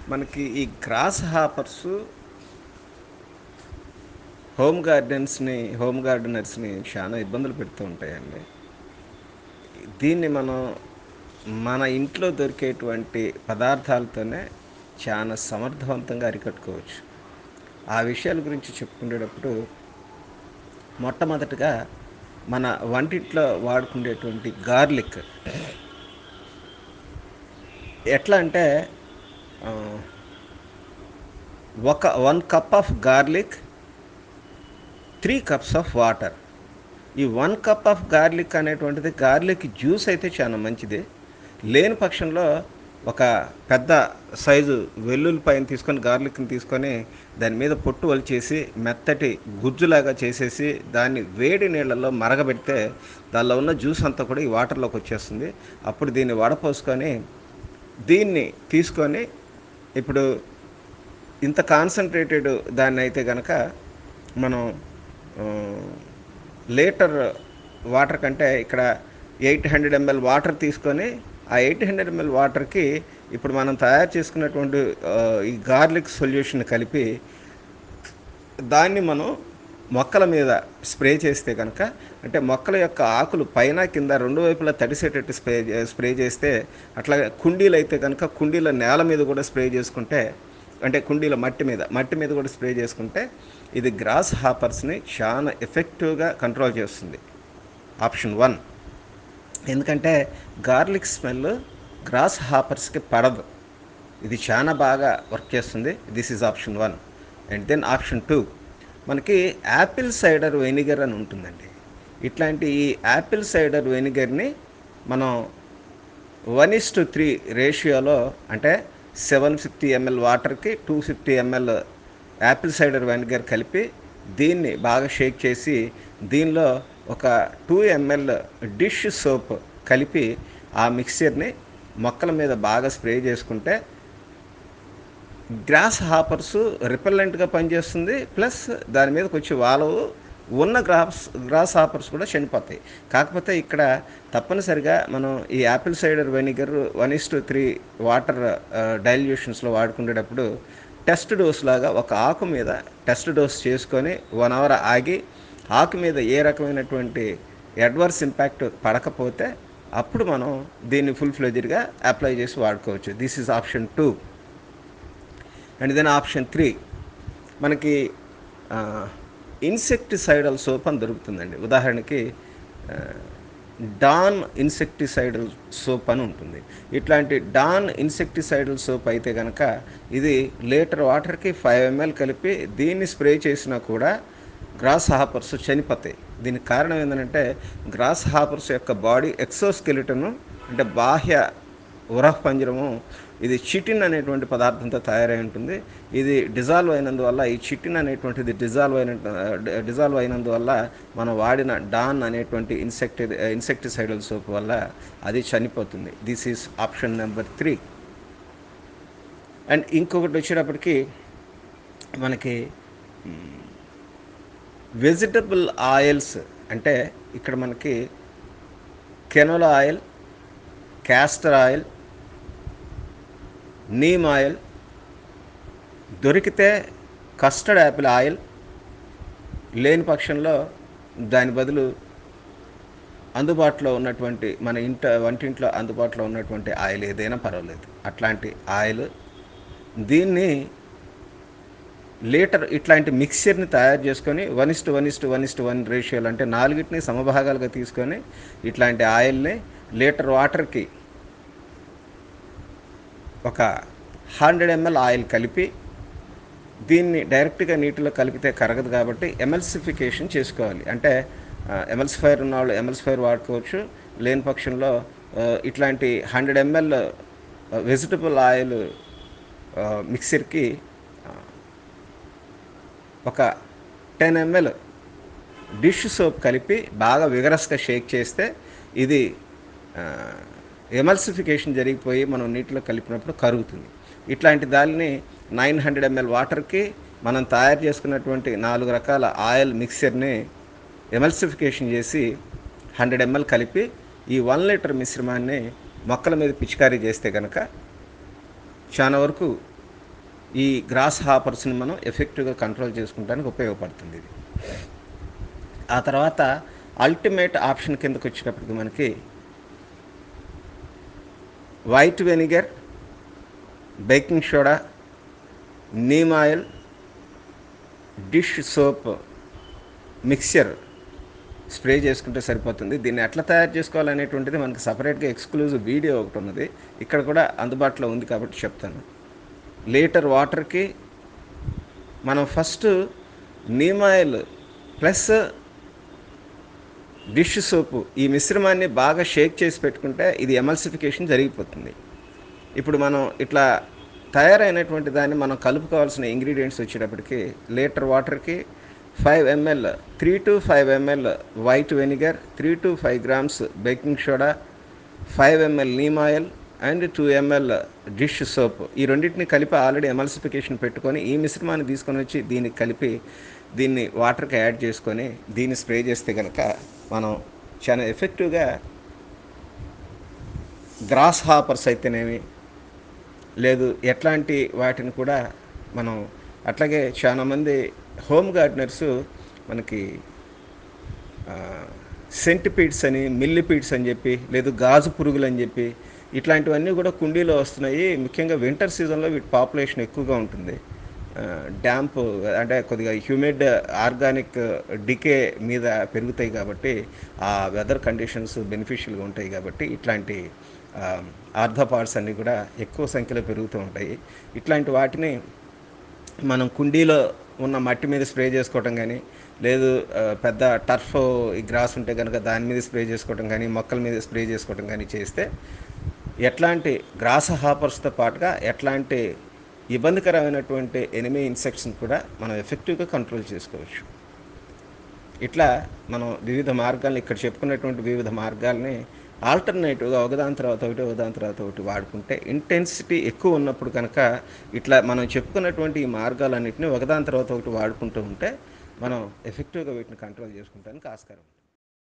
మనకి ఈ grasshoppers home గార్డెన్స్ని హోమ్ గార్డెనర్స్ని చాలా ఇబ్బందులు పెడుతూ ఉంటాయండి దీన్ని మనం మన ఇంట్లో దొరికేటువంటి పదార్థాలతోనే చాలా సమర్థవంతంగా అరికట్టుకోవచ్చు ఆ విషయాల గురించి చెప్పుకునేటప్పుడు మొట్టమొదటిగా మన వంటింట్లో వాడుకునేటువంటి గార్లిక్ ఎట్లా అంటే ఆ, ఒక one cup of garlic three cups of water ఈ వన్ కప్ ఆఫ్ గార్లిక్ అనేటువంటిది గార్లిక్ జ్యూస్ అయితే చాలా మంచిది లేని పక్షంలో ఒక పెద్ద సైజు వెల్లుల్లిపాయను తీసుకొని గార్లిక్ని తీసుకొని దాని మీద పొట్టు వలిచేసి మెత్తటి గుజ్జులాగా చేసేసి దాన్ని వేడి నీళ్ళల్లో మరగబెడితే దానిలో ఉన్న జ్యూస్ అంతా కూడా ఈ వాటర్లోకి వచ్చేస్తుంది అప్పుడు దీన్ని వడపోసుకొని దీన్ని తీసుకొని ఇప్పుడు ఇంత కాన్సన్ట్రేటెడ్ దాన్ని అయితే కనుక మనం ఆ, లీటర్ వాటర్ కంటే ఇక్కడ ఎయిట్ హండ్రెడ్ ఎంఎల్ వాటర్ తీసుకొని ఆ ఎయిట్ హండ్రెడ్ ఎంఎల్ వాటర్కి ఇప్పుడు మనం తయారు చేసుకున్నటువంటి ఆ, ఈ గార్లిక్ సొల్యూషన్ కలిపి దాన్ని మనం మొక్కల మీద స్ప్రే చేస్తే కనుక అంటే మొక్కల యొక్క ఆకులు పైన కింద రెండు వైపులా తడిసేటట్టు స్ప్రే చే- స్ప్రే చేస్తే అట్లాగే కుండీలు అయితే కనుక కుండీల నేల మీద కూడా స్ప్రే చేసుకుంటే అంటే కుండీల మట్టి మీద మట్టి మీద కూడా స్ప్రే చేసుకుంటే ఇది గ్రాస్ హాపర్స్ని చాలా ఎఫెక్టివ్గా కంట్రోల్ చేస్తుంది ఆప్షన్ వన్ ఎందుకంటే గార్లిక్ స్మెల్ గ్రాస్ హాపర్స్కి పడదు ఇది చాలా బాగా వర్క్ చేస్తుంది this is option one and then option two మనకి యాపిల్ సైడర్ వెనిగర్ అని ఉంటుందండి ఇట్లాంటి ఈ యాపిల్ సైడర్ వెనిగర్ని మనం వన్ ఇస్ టు త్రీ రేషియోలో అంటే సెవెన్ ఫిఫ్టీ ఎంఎల్ వాటర్కి two fifty ML apple cider vinegar కలిపి దీన్ని బాగా షేక్ చేసి దీనిలో ఒక టూ ఎంఎల్ డిష్ సోప్ కలిపి ఆ మిక్చర్ని మొక్కల మీద బాగా స్ప్రే చేసుకుంటే గ్రాస్ హాపర్స్ రిపెల్లెంట్గా పనిచేస్తుంది ప్లస్ దాని మీదకి వచ్చి వాలవు ఉన్న గ్రాస్ గ్రాస్ హాపర్స్ కూడా చనిపోతాయి కాకపోతే ఇక్కడ తప్పనిసరిగా మనం ఈ apple cider vinegar one is to three water డైల్యూషన్స్లో వాడుకునేటప్పుడు టెస్ట్ డోస్ లాగా ఒక ఆకు మీద టెస్ట్ డోస్ చేసుకొని వన్ అవర్ ఆగి ఆకు మీద ఏ రకమైనటువంటి అడ్వర్స్ ఇంపాక్ట్ పడకపోతే అప్పుడు మనం దీన్ని ఫుల్ ఫ్లెజ్డ్గా అప్లై చేసి వాడుకోవచ్చు this is option two and then option three మనకి ఇన్సెక్టిసైడల్ సోప్ అని దొరుకుతుందండి ఉదాహరణకి ఆ, డాన్ ఇన్సెక్టిసైడల్ సోప్ అని ఉంటుంది ఇట్లాంటి డాన్ ఇన్సెక్టిసైడల్ సోప్ అయితే కనుక ఇది లీటర్ వాటర్కి ఫైవ్ ఎంఎల్ కలిపి దీన్ని స్ప్రే చేసినా కూడా గ్రాస్ హాపర్స్ చనిపోతాయి దీనికి కారణం ఏంటంటే గ్రాస్ హాపర్స్ యొక్క బాడీ ఎక్సోస్కెలిటను అంటే బాహ్య ఉరహ పంజరము ఇది చిటిన్ అనేటువంటి పదార్థంతో తయారై ఉంటుంది ఇది డిజాల్వ్ అయినందువల్ల ఈ చిటిన్ అనేటువంటిది డిజాల్వ్ అయిన డిజాల్వ్ అయినందువల్ల మనం వాడిన డాన్ అనేటువంటి ఇన్సెక్టి ఇన్సెక్టిసైడల్ సోప్ వల్ల అది చనిపోతుంది this is option number three and ఇంకొకటి వచ్చేటప్పటికి మనకి వెజిటబుల్ ఆయిల్స్ అంటే ఇక్కడ మనకి canola oil castor oil neem oil దొరికితే కస్టర్డ్ యాపిల్ ఆయిల్ లేని పక్షంలో దాని బదులు అందుబాటులో ఉన్నటువంటి మన ఇంట వంటింట్లో అందుబాటులో ఉన్నటువంటి ఆయిల్ ఏదైనా పర్వాలేదు అట్లాంటి ఆయిల్ దీన్ని లీటర్ ఇట్లాంటి మిక్చర్ని తయారు చేసుకొని one is to one is to one is to one రేషియోలు అంటే నాలుగిటిని సమభాగాలుగా తీసుకొని ఇట్లాంటి ఆయిల్ని లీటర్ వాటర్కి ఒక హండ్రెడ్ ఎంఎల్ ఆయిల్ కలిపి దీన్ని డైరెక్ట్గా నీటిలో కలిపితే కరగదు కాబట్టి ఎమల్సిఫికేషన్ చేసుకోవాలి అంటే ఎమల్సిఫైర్ ఉన్న వాళ్ళు ఎమల్సిఫైర్ వాడుకోవచ్చు లేని పక్షంలో ఆ, ఇట్లాంటి హండ్రెడ్ ఎంఎల్ వెజిటబుల్ ఆయిల్ మిక్సర్కి ఒక టెన్ ఎంఎల్ డిష్ సోప్ కలిపి బాగా విగరస్గా షేక్ చేస్తే ఇది ఎమల్సిఫికేషన్ జరిగిపోయి మనం నీటిలో కలిపినప్పుడు కరుగుతుంది ఇట్లాంటి దానిని నైన్ హండ్రెడ్ ఎంఎల్ వాటర్కి మనం తయారు చేసుకున్నటువంటి నాలుగు రకాల ఆయిల్ మిక్సర్ని ఎమల్సిఫికేషన్ చేసి హండ్రెడ్ ఎంఎల్ కలిపి ఈ వన్ లీటర్ మిశ్రమాన్ని మొక్కల మీద పిచికారీ చేస్తే కనుక చాలా వరకు ఈ గ్రాస్ హాపర్స్ని మనం ఎఫెక్టివ్గా కంట్రోల్ చేసుకుంటానికి ఉపయోగపడుతుంది ఇది ఆ తర్వాత అల్టిమేట్ ఆప్షన్ కిందకు వచ్చేటప్పటికి మనకి white vinegar baking soda neem oil dish soap mixture spray చేసుకుంటే సరిపోతుంది దీన్ని ఎట్లా తయారు చేసుకోవాలనేటువంటిది మనకి సపరేట్గా ఎక్స్క్లూజివ్ వీడియో ఒకటి ఉన్నది ఇక్కడ కూడా అందుబాటులో ఉంది కాబట్టి చెప్తాను లీటర్ వాటర్కి మనం first neem oil plus dish soap ఈ మిశ్రమాన్ని బాగా షేక్ చేసి పెట్టుకుంటే ఇది ఎమల్సిఫికేషన్ జరిగిపోతుంది ఇప్పుడు మనం ఇట్లా తయారైనటువంటి దాన్ని మనం కలుపుకోవాల్సిన ఇంగ్రీడియంట్స్ వచ్చేటప్పటికి లీటర్ వాటర్కి five ML three to five ML white vinegar three to five grams baking soda five ML neem oil and two ML dish soap ఈ రెండింటిని కలిపి ఆల్రెడీ ఎమల్సిఫికేషన్ పెట్టుకొని ఈ మిశ్రమాన్ని తీసుకొని వచ్చి దీనికి కలిపి దీన్ని వాటర్కి యాడ్ చేసుకొని దీన్ని స్ప్రే చేస్తే కనుక మనం చాలా ఎఫెక్టివ్గా గ్రాస్ హాపర్స్ అయితేనేమి లేదు ఎట్లాంటి వాటిని కూడా మనం అట్లాగే చాలామంది హోమ్ గార్డెనర్స్ మనకి సెంటిపీడ్స్ అని మిల్లిపీడ్స్ అని చెప్పి లేదు గాజు పురుగులు అని చెప్పి ఇట్లాంటివన్నీ కూడా కుండీలో వస్తున్నాయి ముఖ్యంగా వింటర్ సీజన్లో వీటి పాపులేషన్ ఎక్కువగా ఉంటుంది డ్యాంప్ అంటే కొద్దిగా హ్యూమిడ్ ఆర్గానిక్ డికే మీద పెరుగుతాయి కాబట్టి ఆ వెదర్ కండిషన్స్ బెనిఫిషియల్గా ఉంటాయి కాబట్టి ఇట్లాంటి ఆర్థోపాడ్స్ అన్నీ కూడా ఎక్కువ సంఖ్యలో పెరుగుతూ ఉంటాయి ఇట్లాంటి వాటిని మనం కుండీలో ఉన్న మట్టి మీద స్ప్రే చేసుకోవటం కానీ లేదు ఆ, పెద్ద టర్ఫ్ ఈ గ్రాస్ ఉంటే కనుక దాని మీద స్ప్రే చేసుకోవటం కానీ మొక్కల మీద స్ప్రే చేసుకోవటం కానీ చేస్తే ఎట్లాంటి గ్రాస హాపర్స్తో పాటుగా ఎట్లాంటి ఇబ్బందికరమైనటువంటి ఎనిమీ ఇన్సెక్ట్స్ని కూడా మనం ఎఫెక్టివ్గా కంట్రోల్ చేసుకోవచ్చు ఇట్లా మనం వివిధ మార్గాలను ఇక్కడ చెప్పుకున్నటువంటి వివిధ మార్గాల్ని ఆల్టర్నేటివ్గా ఒకదాని తర్వాత ఒకటి ఒకదాని తర్వాత ఒకటి వాడుకుంటే ఇంటెన్సిటీ ఎక్కువ ఉన్నప్పుడు కనుక ఇట్లా మనం చెప్పుకున్నటువంటి ఈ మార్గాలన్నింటినీ ఒకదాని తర్వాత ఒకటి వాడుకుంటూ ఉంటే మనం ఎఫెక్టివ్గా వీటిని కంట్రోల్ చేసుకుంటానికి ఆస్కారం ఉంది